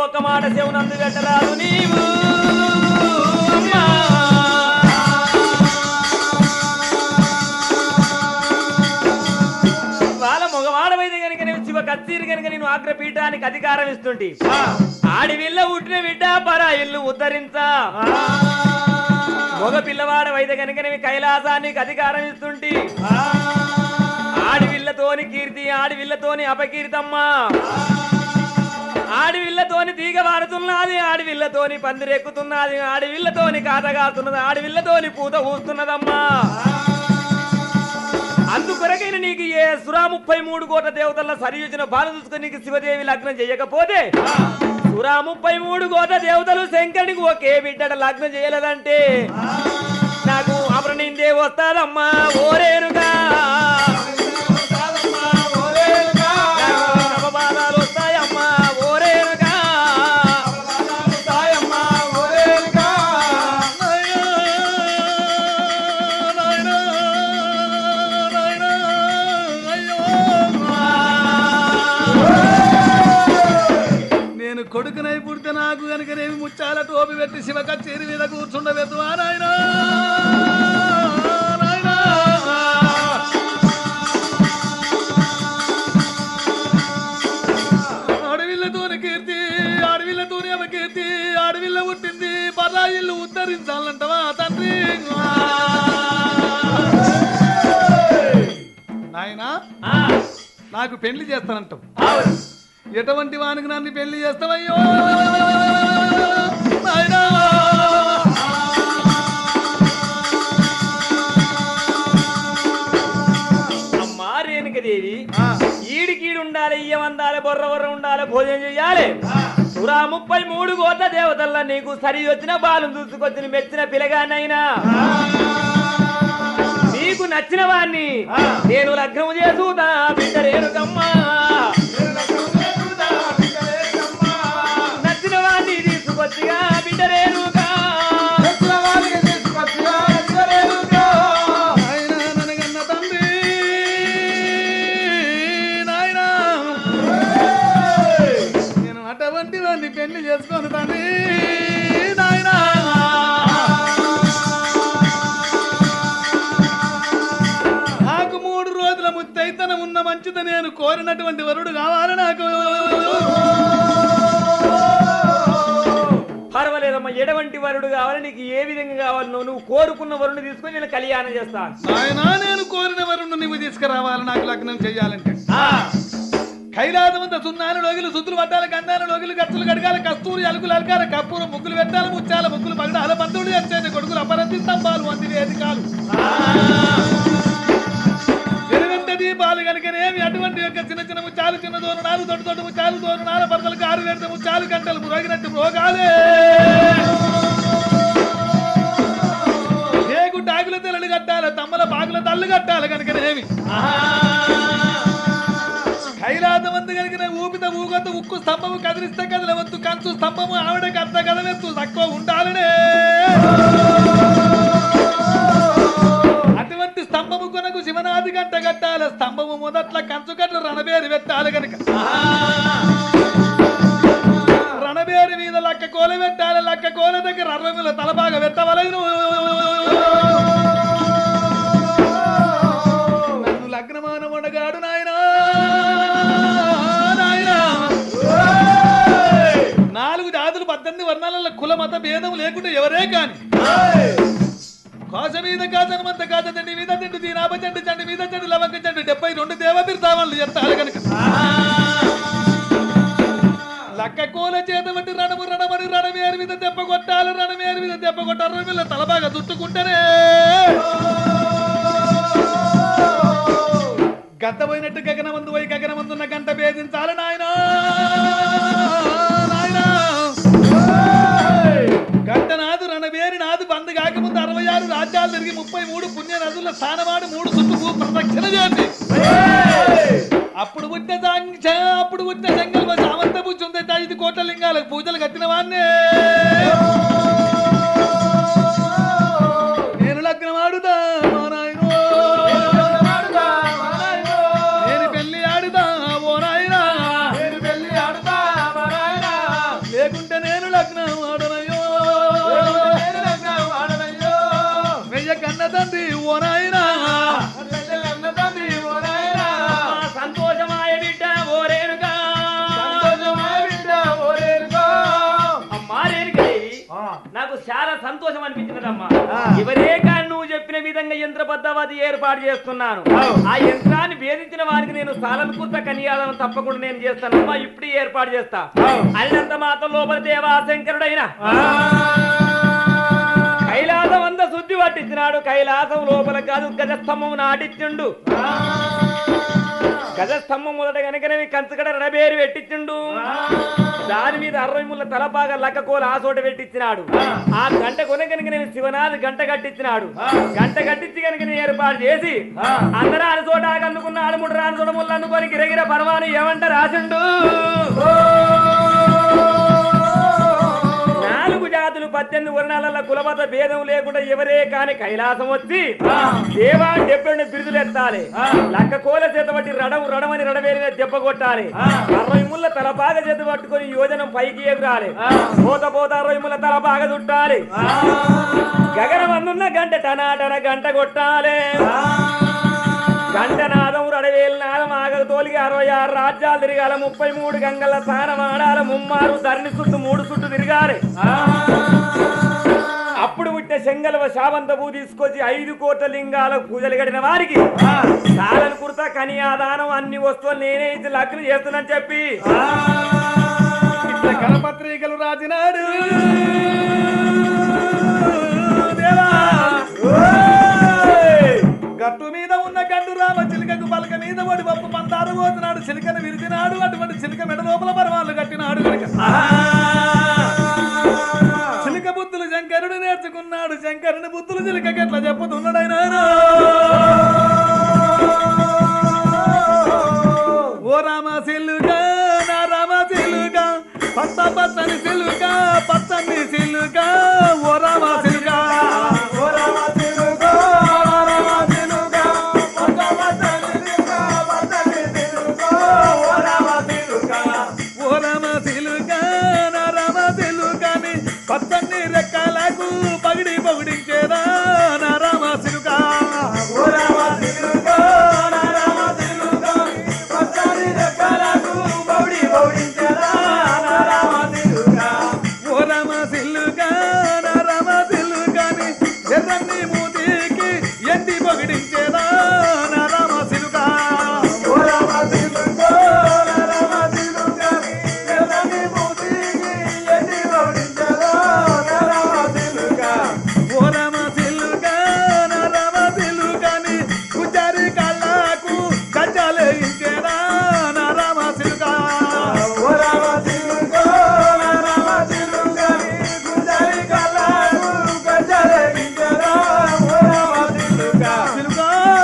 ఒక మాట చెవునందు పెట్టరాదు నీవు అమ్మా. వాళ్ళ మగవాడమైతే కనుక నేను శివ కచ్చీరు కనుక నేను ఆగ్రపీఠానికి అధికారం ఇస్తుంటి ఆడివిల్ల పుట్టిన బిడ్డ పరా ఇల్లు ఉద్ధరించా మగ పిల్లవాడవైతే కనుక నేను కైలాసానికి అధికారం ఇస్తుంటి ఆడివిల్లతోని కీర్తి ఆడివిల్లతోని అపకీర్తమ్మా ఆడివిల్లతోని తీగ వారుతున్నది ఆడివిల్లతోని పందిరెక్కుతున్నది ఆడివిల్లతోని కాతగాస్తున్నది ఆడివిల్లతోని పూత ఊస్తున్నదమ్మా అందుకొరకైన నీకు ఏ సురా ముప్పై మూడు కోట్ల దేవతల సరియుచిన బాలు చూసుకుని నీకు శివదేవి లగ్నం చేయకపోతే సురా ముప్పై మూడు కోట్ల దేవతలు శంకరునికి ఒకే బిడ్డట లగ్నం చేయలేదంటే నాకు అమరనిందే వస్తాదమ్మా ఓరేనుగా నాకు నవబాధాలు వస్తాయమ్మా ఓరేనుగా నేను కొడుకునై పుడితే నాకు కనుకనేమి ముచ్చాల టోపి పెట్టి శివ కచేరి మీద కూర్చుండబెద్దు ఆ నాయనా నాయనా. అడవిళ్ళతోని కీర్తి అడవిళ్ళతోని అపకీర్తి అడవిళ్ళ పుట్టింది పరాయిల్లు ఉద్ధరించాలంటవా తండ్రి నాయనా ఆ, నాకు పెళ్లి చేస్తానంటావు అవును. ఎటువంటి వానికి నన్ను పెళ్లి చేస్తావయ్యో నాయనా. అమ్మా రేణుకదేవి ఆ, ఈడికీడు ఉండాలి ఇయ్యమందాలి బొర్ర బొర్ర ఉండాలి భోజనం చెయ్యాలి సురా ముప్పై మూడు కోట్ల దేవతల్లో నీకు సరి వచ్చిన బాలు చూసుకొచ్చిన మెచ్చిన పిలగానైనా నీకు నచ్చిన వాణ్ణి నేను లగ్నం చేసుదా బిడ్డ రేణుకమ్మా నచ్చిన వాణ్ణి తీసుకొచ్చిగా బిడ్డ రేణుకా నాయనా ననగన్న తండ్రి నాయనా నేను అటువంటి వాడిని పెళ్లి చేసుకోను తండ్రి నాయనా నాకు మూడు రోజుల ముత్తైతనం ఉన్న మంచిది నేను కోరినటువంటి వరుడు కావాలి నాకు పర్వాలేదమ్మా ఎటువంటి వరుడు కావాలి నీకు ఏ విధంగా కావాలో నువ్వు కోరుకున్న వరుణ్ణి తీసుకొని నేను కళ్యాణం చేస్తాను నాయనా నేను కోరిన వరుణ్ణి నువ్వు తీసుకురావాలి నాకు లగ్నం చేయాలంటే కైలాసమంత సున్నాలు లోగిలు సుద్దులు పట్టాలి గంధాలు లోగిలు గచ్చులు గడగాలి కస్తూరి అలుకులు అలకాల కప్పూరం ముగ్గులు పెట్టాలి ముచ్చాల ముగ్గులు పగడాల బంధువులు వచ్చేది కొడుకులు అపరంతి స్తంభాలు అంది వేదికాలు ఎరుగంట దీపాలు కనుకనేమి అటువంటి యొక్క చిన్న చిన్న ముచ్చాలు చిన్న దూరణాలు దొడ్డు దొడ్డు ముచ్చాలు దూరణాల బరదలు కారు వేడితే ముచ్చాలు గంటలు మురగినట్టు రోగాలే ఏగు టాకుల తెల్లలు కట్టాలి తమ్మల బాగుల తల్లు కట్టాలి కనుకనేమి కైలాసమందు కలిగిన ఊపిత ఊగొద్దు ఉక్కు స్తంభము కదిలిస్తే కదలవద్దు కంచు స్తంభము ఆవిడకి అత్త కదలెత్తు తక్కువ ఉండాలనే అటువంటి స్తంభము కొనకు శివనాది గంట కట్టాలి స్తంభము మొదట్ల కంచు గట్ల రణబేరు పెట్టాలి కనుక రణబేరు మీద లక్క కోల పెట్టాలి లక్క కోల దగ్గర అరవై తలబాగా పెట్టవలను నన్ను లగ్నమాన ఉండగాడు నాయనా నాయనా నాలుగు జాతులు పద్దెనిమిది వర్ణాలలో కుల మత భేదం లేకుండా ఎవరే కాని కాస మీద కాసనమంత కాస తండ్రి మీద తిండి దీనాప చండి చండి మీద చండి లవంక చండి డెబ్బై రెండు దేవతీర్థావళ్ళు చెప్తారు కనుక లక్క కోల చేత బట్టి రణము రణమని రణమేరు మీద దెబ్బ కొట్టాలి రణమేరు మీద దెబ్బ కొట్టారు వీళ్ళ తలబాగా చుట్టుకుంటేనే గద్ద పోయినట్టు గగనమందు పోయి గగనమందున్న గంట భేదించాలి నాయనా నాయనా గంట నాదు రణవేరి నాదు బంద్ కాకముందు అరవై ఆరు రాజ్యాలు తిరిగి ముప్పై మూడు పుణ్య నదుల స్థానమాడు మూడు చుట్టూ ప్రదక్షిణ చేయండి అప్పుడు పుట్టిన సాంక్ష అప్పుడు పుట్టిన సంకల్ప సామంత పూజ ఉంది ఐదు కోట్ల లింగాలకు పూజలు కట్టిన వాన్నే నేను లగ్నం ఆడుతా మా నాయనో. నేను పెళ్లి ఆడుతా ఓ నాయనా నాకు చాలా సంతోషం అనిపించినదమ్మా ఆ. ఎవరే కానీ నువ్వు చెప్పిన విధంగా యంత్రబద్ధవాది ఏర్పాటు చేస్తున్నాను అవు. ఆ యంత్రాన్ని భేదించిన వారికి నేను సాలనుకూర్త కన్యాదానం తప్పకుండా నేను చేస్తానమ్మా ఇప్పుడు ఏర్పాటు చేస్తా అవు. అల్లంత మాత్రం లోపల దేవా శంకరుడైన కైలాసం అంత శుద్ధి పట్టించినాడు కైలాసం లోపల కాదు గజస్తంభం నాటిచ్చుండు గజస్తంభం మొదట కనుకనే కంచకడ రడబేరు పెట్టించుండు దాని మీద అరవై ముళ్ళ తలపాగా లక్కకోల ఆ చోట పెట్టించినాడు ఆ గంట కొన కనుక నేను శివనాథ్ గంట కట్టించినాడు గంట కట్టించి కనుక నేను ఏర్పాటు చేసి అందరూ అని చోట అందుకున్నాడు మూడు రాని చోట ముళ్ళు అనుకొని గిరగిర పరమాను ఏమంట రాసిండు నాలుగు జాతులు పద్దెనిమిది వర్ణాల కులమత భేదం లేకుండా ఎవరే కాని కైలాసం వచ్చి దేవా డెబ్బై బిరుదులు ఎత్తాలి లక్క కోల చేత పట్టి రడవు రడమని రడవేరిన దెబ్బ కొట్టాలి అరవై ముళ్ళ తలపాగ చేత పట్టుకొని యోజనం పైకి ఎగురాలి పోత పోత అరవై ముళ్ళ తలపాగ చుట్టాలి గగనం అందున్న గంట టనాటన గంట కొట్టాలి గంటనాదం రడవేలు నాదం ఆగదు తోలిగి అరవై ఆరు రాజ్యాలు తిరగాల ముప్పై మూడు గంగల స్నానం ఆడాల ముమ్మారు ధరణి చుట్టూ మూడు చుట్టూ తిరగాలి అప్పుడు పుట్టిన శంగలవ శావంతపు తీసుకొచ్చి ఐదు కోట్ల లింగాల పూజలు గడిన వారికి సాలను కుర్త కనియాదానం అన్ని వస్తువులు నేనే ఇచ్చి లగ్నం చేస్తున్నాను చెప్పి ఇట్లా కరపత్రికలు రాసినాడు దేవా. గట్టు మీద ఉన్న గండు రామ చిలుకకు పలక మీద పడి పప్పు మందారు పోతున్నాడు చిలుకను విరిచినాడు అటువంటి చిలుక మెడ లోపల పరమాలు కట్టినాడు కనుక చిలుక బుద్ధులు శంకరుడు నేర్చుకున్నాడు శంకరుని బుద్ధులు చిలుకకి ఎట్లా చెప్పుతున్నాడు ఓ రామ సిల్లుక నా రామ సిల్లుక పచ్చ పచ్చని సిల్లుక పచ్చని సిల్లుక ఓ రామ సిల్లుక ఓ రామ సిల్లుక నా రామ సిల్లుక పచ్చ పచ్చని సిల్లుక పచ్చని సిల్లుక ఓ రామ సిల్లుక ఓ రామ సిల్లుక నా రామ సిల్లుకని పచ్చని రెక్కలకు పగిడి పొగిడించేదా నా రామ సిల్లుక ఓ రామ సిల్లుక నా రామ సిల్లుక పచ్చని రెక్కలకు పగిడి పొగిడించేదా నా రామ సిల్లుక ఓ రామ సిల్లుక నా రామ సిల్లుకని ఎర్రని మూతికి ఎండి పొగిడించేదా నా రామ సిల్లుక ఓ రామ సిల్లుక నా రామ సిల్లుకని ఎర్రని మూతికి ఎండి పొగిడించేదా నా రామ సిల్లుక ఓ రామ సిల్లుక నా రామ సిల్లుకని కుచారి కళ్ళకు గజ్జాలే ఇంచేదా నా రామ సిల్లుక ఓ రామ సిల్లుక నా రామ సిల్లుకని కుచారి కళ్ళకు గజ్జాలే ఇంచేదా ఓ రామ సిల్లుక సిల్లుక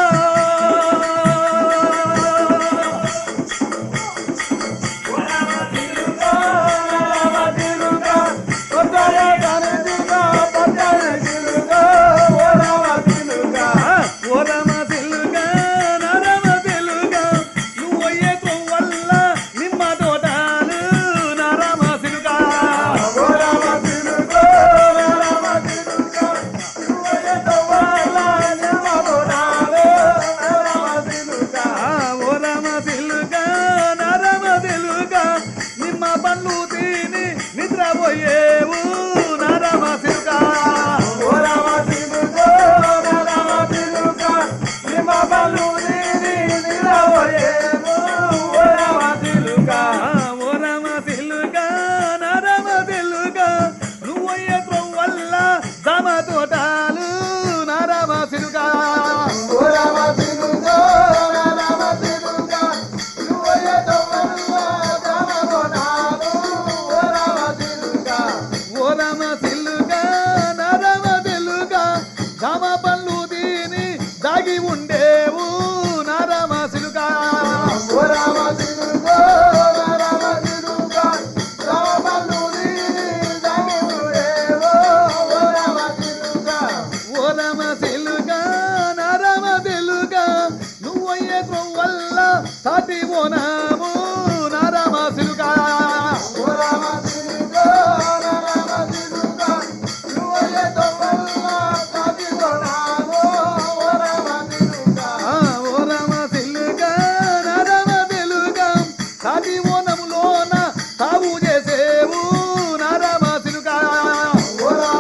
నిమ్మ పళ్ళు తిని నిద్రపోయేవు నరమ సిల్క ఓ రామ సిల్క నరమ సిల్క నిమ్మ పళ్ళు తిని నిద్రపోయేవు ఓ రామ సిల్క ఓ రామ సిల్క నరమ సిల్క నువ్వయ్య త్రొవ్వల్ల దమ తోటాలు నరమ సిల్క ఓ రామ సిల్క నరమ సిల్క నువ్వయ్య త్రొవ్వల్ల దమ తోటాలు ఓ రామ సిల్క ఓ రామ సిల్లుగా నరమ సిల్లుగా దమ పళ్ళు తిని దాగి ఉండేవు నరమ సిలుగా ఓ రామ సిలుగా నరమ సిలుగా దమ పళ్ళు తిని దాగి ఉండేవు ఓ రామ సిలుగా ఓ రామ సిలుగా నరమ సిలుగా నువ్వయ్యే త్రొవ్వల్ల సాటి పోనాము నరమ సిలుగా ఓ రామ సిలుగా నరమ సిలుగా నువ్వయ్యే త్రొవ్వల్ల సాటి పోనాము ఓ రామ సిలుగా ఓ రామ సిలుగా నరమ సిలుగా సాటి ఓనములోన సాగు చేసేవు నరమ సిలుగా ఓ రామ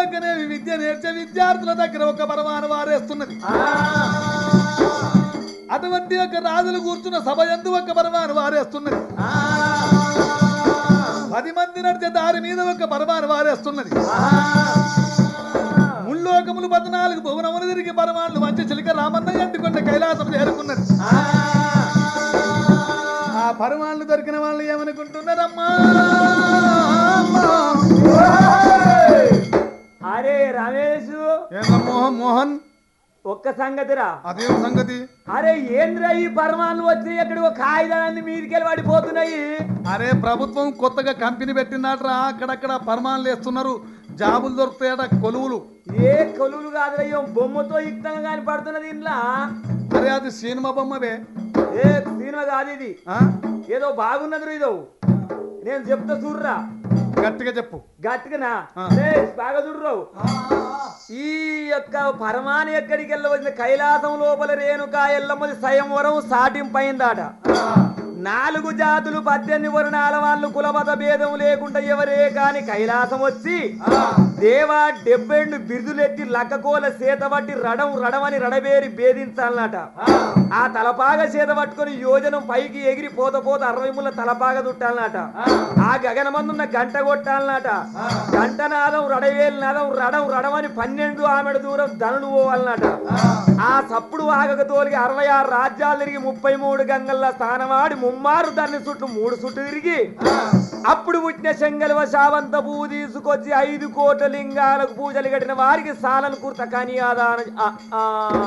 ఒక్కనేమి విద్య నేర్చే విద్యార్థుల దగ్గర ఒక పరమాను వారేస్తున్నది అటువంటి ఒక రాజులు కూర్చున్న సభ ఎందు ఒక పరమాను వారేస్తున్నది పది మంది నడిచే దారి మీద ఒక పరమాను వారేస్తున్నది ముల్లోకములు పద్నాలుగు భువనములు తిరిగి పరమాణులు మంచి చిలిక రామన్న ఎండుకొండ కైలాసం చేరుకున్నది ఆ పరమాణులు దొరికిన వాళ్ళు ఏమనుకుంటున్నారమ్మా అరే రమేష్ ఏమో మోహన్ మోహన్ ఒక్క సంగతిరా అదేం సంగతి అరే ఏంద్రా ఈ పరమాణులు వచ్చినాయి ఎక్కడికో కాగితాలన్నీ మీదికెళ్ళి పడిపోతున్నాయి అరే ప్రభుత్వం కొత్తగా కంపెనీ పెట్టిందట్రా అక్కడక్కడ పరమాణులు వేస్తున్నారు జాబులు దొరుకుతాయట కొలువులు ఏ కొలువులు కాదు అయ్యో బొమ్మతో యుక్తంగా కానీ పడుతున్నది ఇంట్లో అరే అది సినిమా బొమ్మవే ఏ సినిమా కాదు ఇది ఆ? ఏదో బాగున్నది ఇదో నేను చెప్తా చూడరా గట్టిగా చెప్పు గట్టిగా ఆ. బాగా చూడరావు ఈ యొక్క పరమాణి ఎక్కడికి వెళ్ళవచ్చిన కైలాసం లోపల రేణుకా ఎల్లమ్మది స్వయంవరం సాటింపైందాట నాలుగు జాతులు పద్దెనిమిది వర్ణాల వాళ్ళు కులమత భేదం లేకుండా ఎవరే కాని కైలాసం వచ్చి దేవా డెబ్బెండు బిరుదులెత్తి లక్కకోల చేత పట్టి రడం రడమని రడబేరి భేదించాలన్నట ఆ తలపాగ చేత పట్టుకొని యోజనం పైకి ఎగిరి పోత పోత అరవై ముళ్ళ తలపాగ చుట్టాలన్నట ఆ గగనమందున్న గంట కొట్టాలన్నట గంట నాదం రడవేలు నాదం రడం రడమని పన్నెండు ఆమెడ దూరం ధనులు పోవాలన్నట ఆ సప్పుడు ఆగక తోలికి అరవై ఆరు రాజ్యాలు తిరిగి ముప్పై మూడు గంగల్లో స్థానమాడి ముమ్మారు దాన్ని చుట్టూ మూడు చుట్టూ తిరిగి అప్పుడు పుట్టిన శంగల్వ శావంత పువ్వు తీసుకొచ్చి ఐదు కోట్ల లింగాలకు పూజలు కట్టిన వారికి సాలను కుర్త కనియాదాన ఆ, ఆ.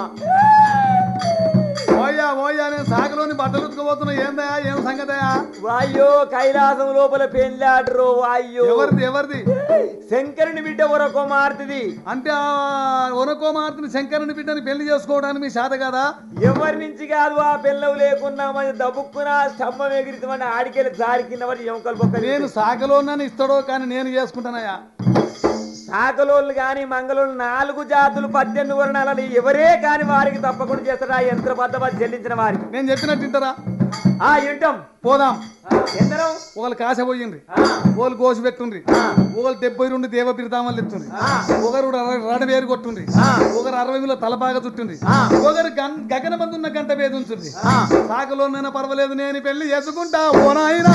ఓయ్యా ఓయ్యా నేను సాగలోని బట్టలు ఉతుకోబోతున్నా ఏందయా ఏం సంగతయా వాయ్యో కైలాసం లోపల పెళ్ళాడరు వాయ్యో ఎవరిది ఎవరిది శంకరుని బిడ్డ ఒక కుమార్తెది అంటే ఆ వనకోమార్తెని శంకరుని బిడ్డని పెళ్లి చేసుకోవడానికి మీ శాత కదా ఎవరి నుంచి కాదు ఆ పిల్లవు లేకున్నా మరి దబుక్కున స్తంభం ఎగిరితమని ఆడికెళ్ళి జారి కింద పడి ఎముకలు బొక్కలు నేను సాగలోనని ఇస్తాడో కానీ నేను చేసుకుంటానయ్యా సాకలోళ్ళు గాని మంగళోళ్ళు నాలుగు జాతులు పద్దెనిమిది వర్ణాలు ఎవరే కాని వారికి తప్పకుండా చేస్తారా యంత్ర బద్దబద్ద చెల్లించిన వారికి నేను చెప్పినట్టు వింటారా ఆ ఇంటం పోదాం ఎందరం ఒకళ్ళు కాశ పోయిండ్రి ఒకళ్ళు గోసి పెట్టుండ్రి ఒకళ్ళు డెబ్బై రెండు దేవ బిరుదామలు ఎత్తుండ్రి ఒకరు రడవేరు కొట్టుండ్రి ఒకరు అరవై వేల తలపాగా చుట్టుండ్రి ఒకరు గన్- గగనమందు ఉన్న గంట వేది ఉంచుండ్రి సాకలోనైనా పర్వాలేదు నేను పెళ్లి చేసుకుంటా ఓ నాయనా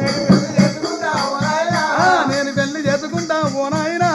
ఆ, నేను పెళ్లి చేసుకుంటా ఓ నాయనా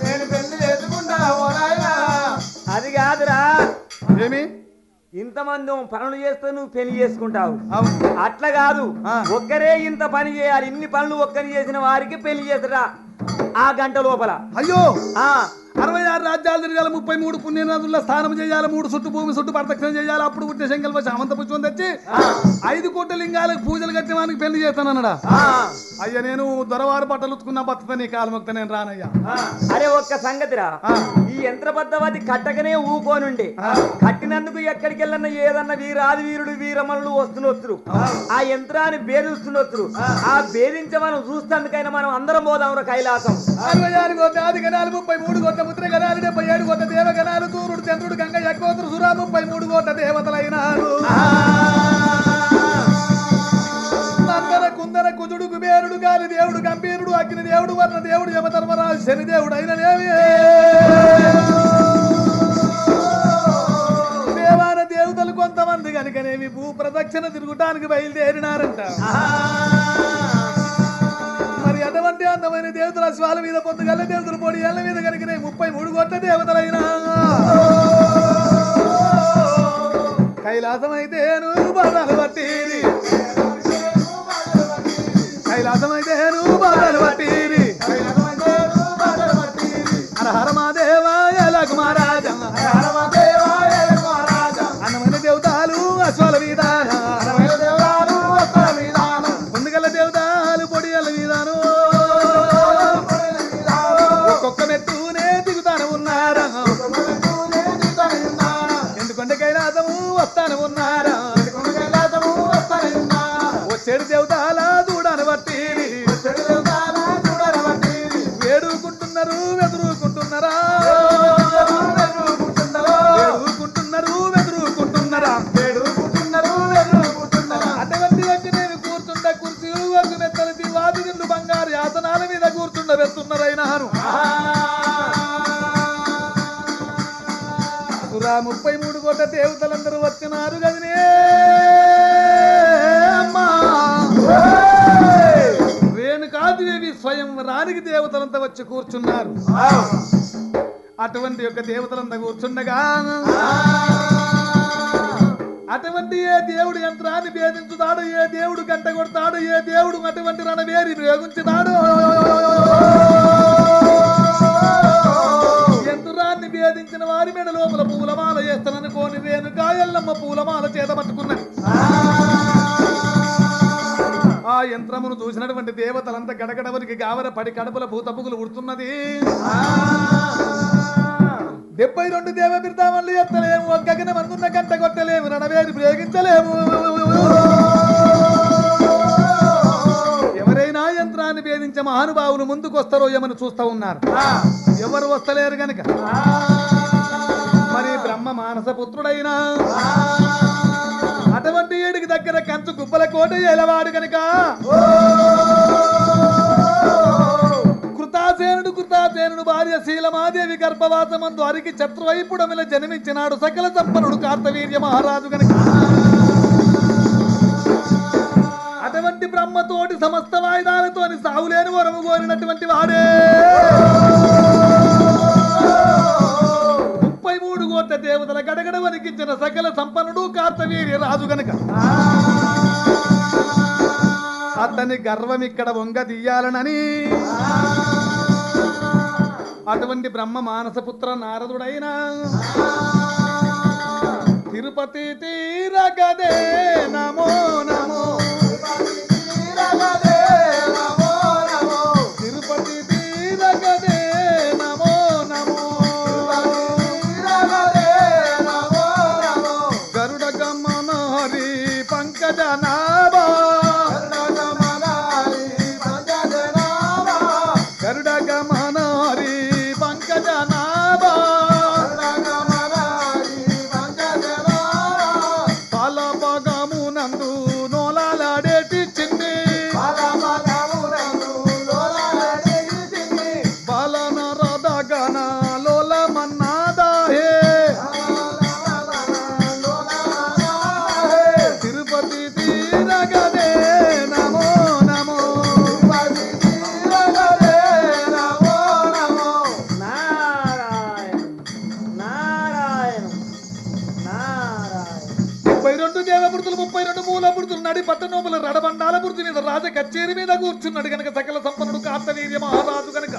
అది కాదురా ఏమి ఇంతమంది పనులు చేస్తే నువ్వు పెళ్లి చేసుకుంటావు అవును అట్లా కాదు ఆ. ఒక్కరే ఇంత పని చేయాలి ఇన్ని పనులు ఒక్కరి చేసిన వారికి పెళ్లి చేస్తారా ఆ గంట లోపల అయ్యో ఆ అరవై ఆరు రాజ్యాలు తిరగాల ముప్పై మూడు పుణ్యనదుల్లో స్నానం చేయాలి మూడు చుట్టూ భూమి చుట్టూ ప్రదక్షిణ చేయాలి అప్పుడు పుట్టిన శంకల్ప శామంత పుష్పం తెచ్చి ఐదు కోట్ల లింగాలకు పూజలు కట్టిన వానికి పెళ్లి చేస్తానన్నాడా ఆ, అయ్యా నేను దొరవారు బట్టలు ఉతుకున్నా బతుకుతా నీ కాలమొక్త నేను రానయ్యా అరే ఒక్క సంగతిరా ఆ. ఈ యంత్రబద్ధవతి కట్టకనే ఊకోనుండి కట్టినందుకు ఎక్కడికి వెళ్ళన్నా ఏదన్నా వీరాది వీరుడు వీరమనులు వస్తున్నొత్తురు ఆ యంత్రాన్ని భేదిస్తున్నొత్తురు ఆ భేదించ మనం చూస్తందుకైనా మనం అందరం పోదాం రా కైలాసం అరవై ఆరు కోట్ల ఆది గణాలు ముప్పై మూడు కోట్ల ముద్ర గణాలు డెబ్బై ఏడు కోట్ల దేవ గణాలు తూరుడు చంద్రుడు గంగ ఎక్కువతురు సురా ముప్పై మూడు కోట్ల దేవతలైనారు మందర కుందర కుజుడు కుబేరుడు గాలి దేవుడు గంభీరుడు అగ్ని దేవుడు వర్ణ దేవుడు యమధర్మరాజు శని దేవుడు అయిననేమి దేవాన దేవతలు కొంతమంది కనుకనేమి భూ ప్రదక్షిణ తిరుగుటానికి బయలుదేరినారంట మరి అటువంటి అందమైన దేవతల అశ్వాల మీద పొద్దుగల్ల దేవతలు పొడి ఎల్ల మీద కనుకనే ముప్పై మూడు కోట్ల దేవతలైనా కైలాసం అయితే నువ్వు బాధలు పట్టిరి కైలాసం అయితే నువ్వు బాధలు పట్టిరి హర హర మాదేవాయ లకుమారాజా అన్నమైన దేవతాలు అశ్వాల విధాన ముందుగల దేవతాలు పొడియల విధానం ఒక్కొక్క మెట్టునే దిగుతాను ఉన్నారా ఎందుకంటే కైలాసము వస్తాను ఉన్నారా నారదా ముప్పై మూడు కోట్ల దేవతలందరూ వచ్చినారు గదినే అమ్మా రేణుకాదేవి స్వయం రానికి దేవతలంతా వచ్చి కూర్చున్నారు అటువంటి యొక్క దేవతలంతా కూర్చుండగా అటువంటి ఏ దేవుడు యంత్రాన్ని భేదించుతాడు ఏ దేవుడు గంట కొడతాడు ఏ దేవుడు అటువంటి రణవేరి ప్రయోగించుతాడు యంత్రాన్ని భేదించిన వారి మెడ లోపల పూలమాల వేస్తాననుకోని రేణుకా ఎల్లమ్మ పూలమాల చేత పట్టుకున్నది ఆ యంత్రమును చూసినటువంటి దేవతలంతా గడగడవరికి గావర పడి కడపల భూతపుగులు ఉడుతున్నది డెబ్బై రెండు దేవ బిర్దామల్ని ఎత్తలేము ఒక్కగిన మందున్న గంట కొట్టలేము రణవేరి ప్రయోగించలేము ఎవరైనా యంత్రాన్ని భేదించే మహానుభావులు ముందుకు వస్తారో ఏమని చూస్తూ ఉన్నారు ఎవరు వస్తలేరు గనక మరి బ్రహ్మ మానస పుత్రుడైనా అటువంటి ఏడికి దగ్గర కంచు గుబ్బల కోట ఎలవాడు గనక కృతాసేనుడు కృతాసేనుడు భార్య శీలమాదేవి గర్భవాసమందు అరికి చత్రువైపుడమిల జన్మించినాడు సకల సంపన్నుడు కార్తవీర్య మహారాజు గనక అటువంటి బ్రహ్మతోటి సమస్త వాయిదాలతోని సావులేని వరము కోరినటువంటి వాడే ముప్పై మూడు కోట్ల దేవతల గడగడ వణికించిన సకల సంపన్నుడు కార్తవీర్య రాజు గనక అతని గర్వం ఇక్కడ వంగ తీయాలనని అటువంటి బ్రహ్మ మానసపుత్ర నారదుడైన తిరుపతి తీరగదే నమో నమో తిరుపతి తీరగదే నమో నమో గరుడ గమనహరి పంకజ నాభా గరుడ గమనహరి పంకజ నాభా పాలపగమునందు నోలాడేటి చిన్ని బాలన రదగన లోల మన్నాదా హే తిరుపతి తీరగదే నమో నమో నారాయణ నారాయణ నారాయణ ముప్పై రెండు దేవమృతులు ముప్పై రెండు మూలమృతులు నడి పట్టణోముల రడబండాల మృతి మీద రాజ కచేరి మీద కూర్చున్నాడు గనక సకల సంపన్నుడు కార్తవీర్య మహారాజు గనక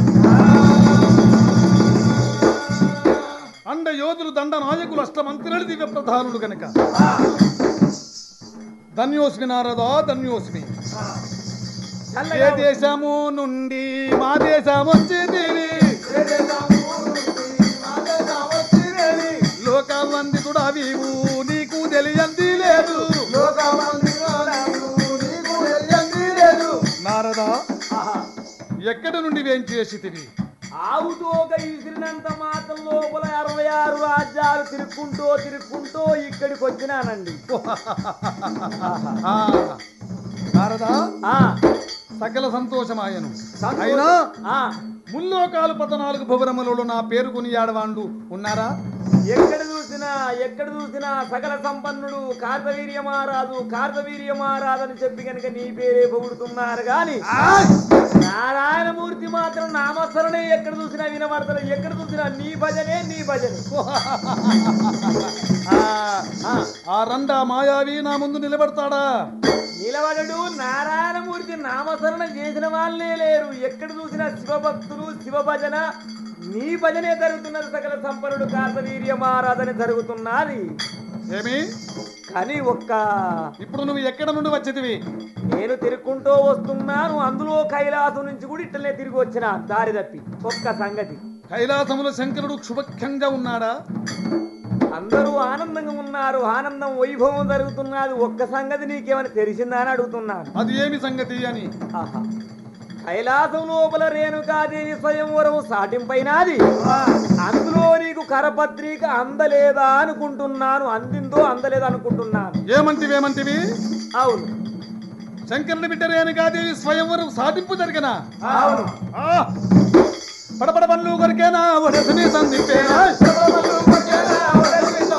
అండ యోధులు దండ నాయకులు అష్టమంత్రులు దివ్య ప్రధానులు గనక ధన్యోస్మి నారదా ధన్యోస్మి ఏ చల్లగా దేశము నుండి మా దేశం వచ్చింది లోకవందికుడు అవివు నీకు తెలియంది లేదు నారదా ఆహా. ఎక్కడి నుండి వేంచేసితివి ఆవుతో ఒక విసిరినంత మాత్రం లోపల అరవై ఆరు రాజ్యాలు తిరుక్కుంటూ తిరుక్కుంటూ ఇక్కడికి వచ్చినానండి ఆ, నారదా ఆ, సకల సంతోషమాయను సంతోషం. అయినా ఆ, ముల్లోకాలు పద్నాలుగు భువనములలో నా పేరు కొనియాడవాండు ఉన్నారా ఎక్కడ చూసినా ఎక్కడ చూసినా సకల సంపన్నుడు కార్తవీర్య మహారాజు కార్తవీర్య మహారాజు అని చెప్పి కనుక నీ పేరే పొగుడుతున్నారు గాని నారాయణమూర్తి మాత్రం నామస్మరణే ఎక్కడ చూసినా వినబడతారు ఎక్కడ చూసినా నీ భజనే నీ భజనే ఆ, ఆ, ఆ రండా మాయావి నా ముందు నిలబడతాడా నిలబడడు నారాయణమూర్తి నామస్మరణ చేసిన వాళ్ళే లేరు ఎక్కడ చూసినా శివభక్తులు శివ భజన నీ భజనే జరుగుతున్నది సకల సంపన్నుడు కార్తవీర్య మహారాజని జరుగుతున్నది ఏమి కానీ ఒక్క ఇప్పుడు నువ్వు ఎక్కడ నుండి వచ్చేదివి నేను తిరుక్కుంటూ వస్తున్నాను అందులో కైలాసం నుంచి కూడా ఇట్లనే తిరిగి వచ్చిన దారి తప్పి ఒక్క సంగతి కైలాసములో శంకరుడు క్షుభఖ్యంగా ఉన్నాడా అందరూ ఆనందంగా ఉన్నారు ఆనందం వైభవం జరుగుతున్నది ఒక్క సంగతి నీకేమైనా తెలిసిందా అని అడుగుతున్నాను అది ఏమి సంగతి అని ఆహా. కైలాసం లోపల రేణుకాదేవి స్వయంవరం సాటింపైనాది అందులో నీకు కరపత్రిక అందలేదా అనుకుంటున్నాను అందిందో అందలేదా అనుకుంటున్నాను ఏమంటివి ఏమంటివి అవును శంకరుని బిడ్డ రేణుకాదేవి స్వయంవరం సాటింపు జరిగినా అవును ఆ! పడపడ పనులు కొరికేనా ఒడసిని సందింపేనా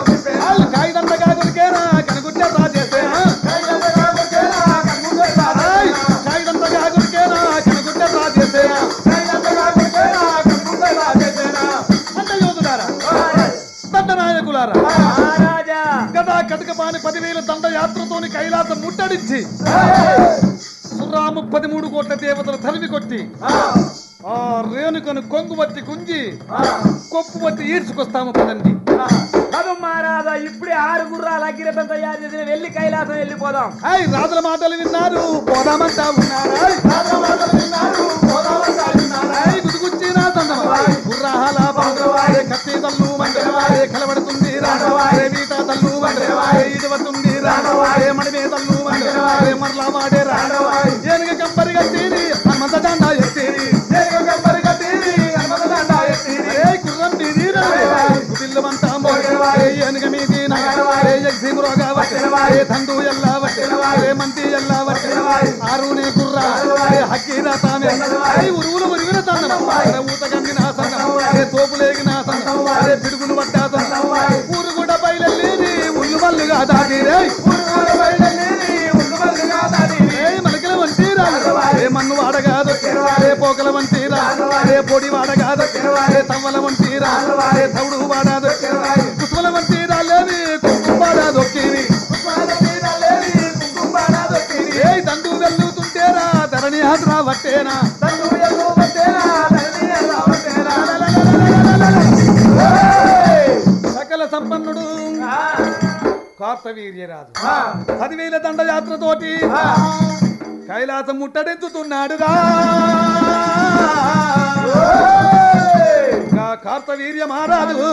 రాజులారా మహారాజా గదా కటకపాని పదివేల దండయాత్రతోని కైలాసం ముట్టడించి సురాము పదిమూడు కోట్ల దేవతలు తరిమి కొట్టి ఆ రేణుకను కొంగు బట్టి గుంజి కొప్పు బట్టి ఈడ్చుకొస్తాము పదండి చదువు మహారాజా ఇప్పుడే ఆరు గుర్రాల అగ్గిరథం తయారు చేసిన వెళ్ళి కైలాసం వెళ్ళిపోదాం హాయ్ రాజుల మాటలు విన్నారు పోదామంటా ఉన్నారు హాయ్, రాజుల మాటలు విన్నారు పోదామంటా ఉన్నారు హాయ్, గుదిగుచ్చిన సందమవాయ్, గుర్రాల బంధువాయ్, కత్తి తల్లు మండలవాయ్, కలబడుతుంది రాడవాయ్, వీట తల్లు మండలవాయ్, ఇటువతుంది రాడవాయ్, మడిమే తల్లు మండలవాయ్, మరలా వాడే రాడవాయ్, ఏనుగ కంపరి కట్టిరి, హనుమంత దండ ఎత్తిరి, ఏనుగ కంపరి కట్టిరి, హనుమంత దండ ఎత్తిరి, ఏయ్ గుర్రం మీది రాడవాయ్, గుదిల్లమంతా మోగవాయ్, ఏనుగ మీది నగరవాయ్, యగ్జీమురోగా వచ్చెనవాయ్, తండు ఎల్లా వచ్చెనవాయ్, మంతి ఎల్లా వచ్చెనవాయ్, ఆరునే గుర్రా హక్కీరా తామే ఐ ఉరువులు ఉరివిన తండం ఊత గమ్మిన సంగం అరే తోపులేగిన సంగం అరే పిడుగులు పట్టా సంగం ఊరు కూడా బయలుదేరి ఉల్లు మల్లుగా దాటి మనకిల వంటి రాదు ఏ మన్ను వాడగాదు ఏ పోకల వంటి రాదు ఏ పొడి వాడగాదు ఏ తవ్వల వంటి రాదు ఏ తవుడు వాడాదు కుసుమల వంటి రాలేవి కుంకుమ వాడాదు ఏ దండు వెల్లుతుంటేరా ధరణి హాద్రా వట్టేనా సకల సంపన్నుడు కార్తవీర్యరాజు పదివేల దండయాత్రతోటి కైలాసం ముట్టడెత్తుతున్నాడుగా గా కార్తవీర్య మహారాజు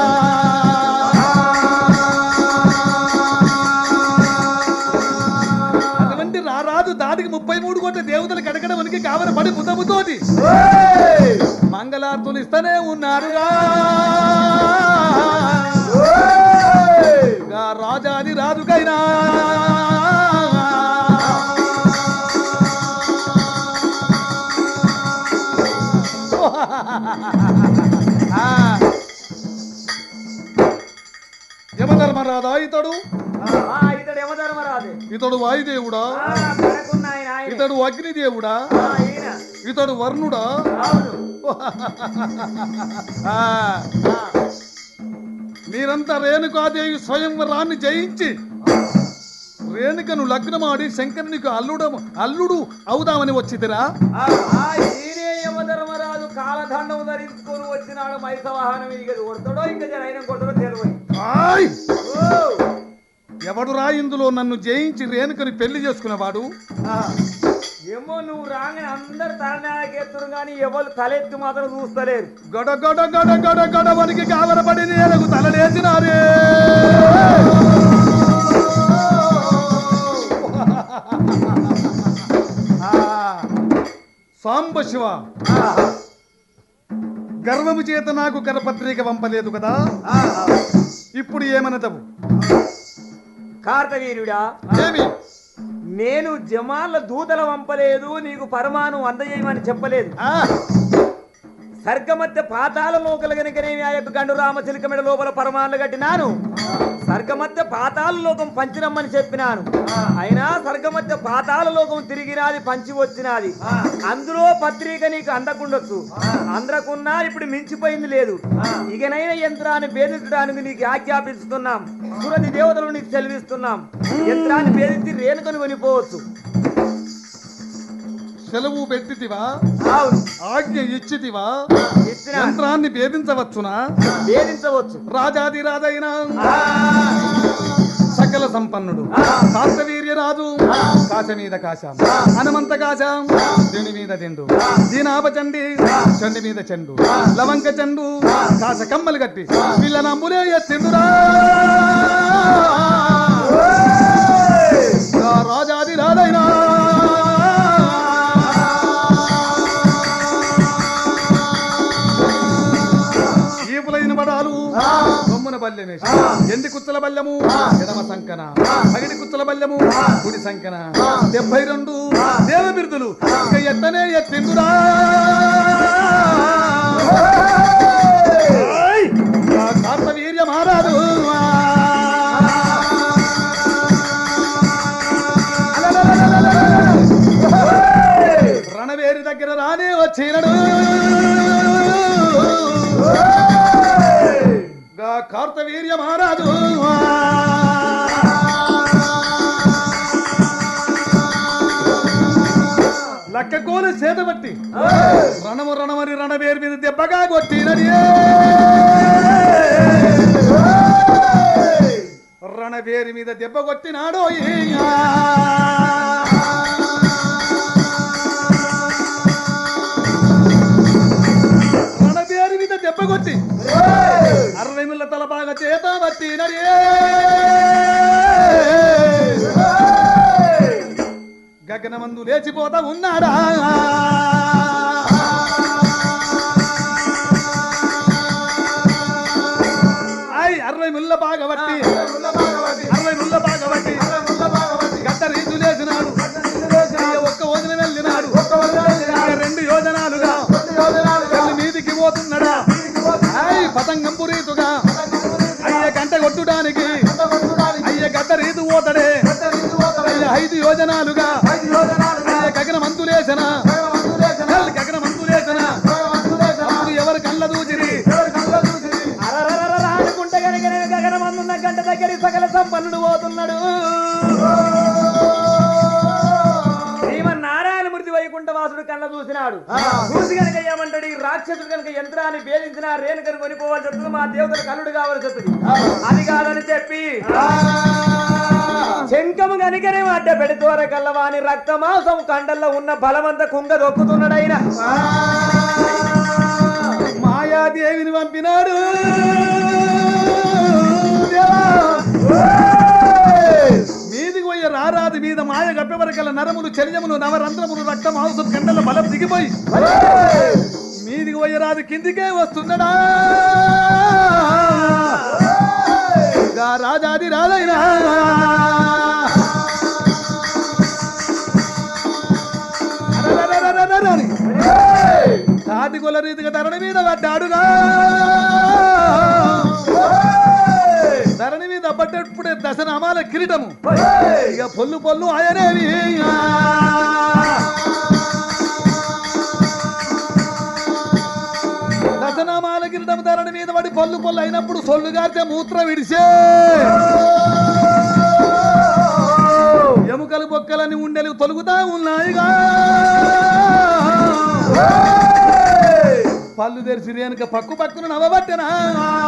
అటువంటి రారాజు దాడికి ముప్పై మూడు కోట్ల దేవతలు కడకడ వనికి కావల పడి ముద్దముతోటి మంగళార్తులు ఇస్తూనే ఉన్నారుగా గా రాజాది రాజుకైనా ఆ. యమధర్మరాధా ఇతడు ఆ, ఇతడు యమధర్మరాజు ఇతడు వాయుదేవుడా ఆ, కడకున్న ఆయన ఆయనే. ఇతడు అగ్నిదేవుడా ఆ, ఈయన ఇతడు వర్ణుడా అవును ఆ, ఆ, మీరంతా రేణుకాదేవి స్వయంవరాన్ని జయించి రేణుకను లగ్నమాడి శంకరునికి అల్లుడు అల్లుడు అవుదామని వచ్చిదిరా ఆ, ఆ, ఈయనే యమధర్మరాజు కాలదండం ధరించుకొని వచ్చినాడు మైస వాహనం ఇక కొడతాడో ఇంకా జర ఆయన కొట్టడో తెలియదు ఆయ్! ఓ, ఎవడురా ఇందులో నన్ను జయించి రేణుకని పెళ్లి చేసుకునేవాడు ఆ, ఏమో నువ్వు రాగానే అందరు తలనాకెత్తురు కానీ ఎవరు తలెత్తి మాత్రం చూస్తలేరు గడ గడ గడ గడ గడ వనికి కావలపడి నేలకు తలలేచినారే ఆ, సాంబ శివ ఆ, గర్వము చేత నాకు కరపత్రిక పంపలేదు కదా ఆ, ఇప్పుడు ఏమనదవు కార్తవీర్యుడా ఏమి నేను జమాల దూతల వంపలేదు నీకు పరమాను అందజేయమని చెప్పలేదు ఆ, సర్గమధ్య పాతాళలో కలగనికనేమి ఆ యొక్క గండు రామచిలికమెడ లోపల పరమాన్లు కట్టినాను సర్గమధ్య పాతాళ లోకం పంచిరమ్మని చెప్పినాను అయినా సర్గమధ్య పాతాళ లోకం తిరిగినాది పంచి వచ్చినాది అందులో పత్రిక నీకు అందకుండొచ్చు అందకున్నా ఇప్పుడు మించిపోయింది లేదు ఇకనైనా యంత్రాన్ని భేదించడానికి నీకు ఆజ్ఞాపిస్తున్నాం సురది దేవతలు నీకు సెలవిస్తున్నాం యంత్రాన్ని భేదించి రేణుకొని కొనిపోవచ్చు సెలవు పెట్టితివా అవును ఆజ్ఞ ఇచ్చితివా ఇచ్చిన యంత్రాన్ని భేదించవచ్చునా భేదించవచ్చు రాజాది రాజైన సకల సంపన్నుడు కార్తవీర్య రాజు కాశ మీద కాశ హనుమంత కాశ దిండి మీద దిండు దీనాపచండి చండి మీద చెండు లవంక చెండు కాశ కమ్మలు కట్టి పిల్ల నంబులే ఎత్తిండురా ఆ రాజాది రాజైనా ఈపులైన బడాలు కొమ్మున బల్లెమేసి ఎండి కుచ్చల బల్లెము ఎడమ సంకన పగిడి కుచ్చల బల్లెము కుడి సంకన డెబ్బై రెండు దేవ బిరుదులు ఇక ఎత్తనే ఎత్తిందురా ఆయ్! ఆ కార్తవీర్య మహారాజు రణవేరి దగ్గర రానే వచ్చినడు గా కార్తవీర్య మహారాజు రారాదు లక్క కోలు చేత బట్టి రణము రణమని రణవేరు మీద దెబ్బగా కొట్టినది రణవేరి మీద దెబ్బ కొట్టినాడో రణవేరి మీద దెబ్బ కొట్టి అరవై ముళ్ళ తల బాగా చేత బట్టినది గగనమందు లేచిపోతా ఉన్నాడా ఐ అరవై ముళ్ళ బాగా బట్టి అరవై ముళ్ళ బాగా బట్టి గత రీతు లేచినాడు అయ్య ఒక్క వదిన వెళ్ళినాడు ఇక రెండు యోజనాలుగా కళ్ళు మీదికి పోతున్నాడా ఐ పతంగంపు రీతుగా అయ్య గంట కొట్టుడానికి అయ్య గత రీతు పోతడే అయ్య ఐదు యోజనాలుగా అయ్య గగన మంతులేసన గగన మంతులేసన అప్పుడు ఎవరు కళ్ళ దూచిరి అరరరరర అనుకుంటే గనక నేను గగనమందున్న గంట దగ్గర సకల సంపన్నుడు పోతున్నాడు శ్రీమన్నారాయణమూర్తి వైకుంఠవాసుడు కళ్ళ చూసినాడు చూసి కనుక ఏమంటాడు ఈ రాక్షసుడు కనుక యంత్రాన్ని భేదించిన రేణుకను కొనిపోవాల్సి వస్తుంది మా దేవతలు కల్లుడు కావాల్సి వస్తుంది అది కాదని చెప్పి శంఖము కనుకనే అడ్డ పెడుతోర కల్లవాని రక్తమాంసం కండల్లో ఉన్న బలమంతా కుంగ దొక్కుతున్నాడు ఆయన మాయాదేవిని పంపినాడు మీదికి పోయే రారాది మీద మాయ గప్పెవరకల నరములు చర్యములు నవరంధ్రములు రక్త మాంసం కండల బలం దిగిపోయి మీదికి పోయే రాదు కిందికే వస్తున్నాడా గా రాజాది రాజైనా అరరరరరరని. తాటి కొల రీతిగా ధరణి మీద పడ్డాడుగా ధరణి మీద పడ్డప్పుడే దశనామాల కిరీటము ఇక పొల్లు పొల్లు ఆయనేవి దశనామాల కిరీటం ధరణి మీద పడి పొల్లు పొల్లు అయినప్పుడు సొల్లు గారితే మూత్రం విడిసే ఎముకలు బొక్కలని ఉండెలు తొలుగుతా ఉన్నాయిగా పళ్ళు తెరిచి రేనుక పక్కు పక్కున నవ్వబట్టెనా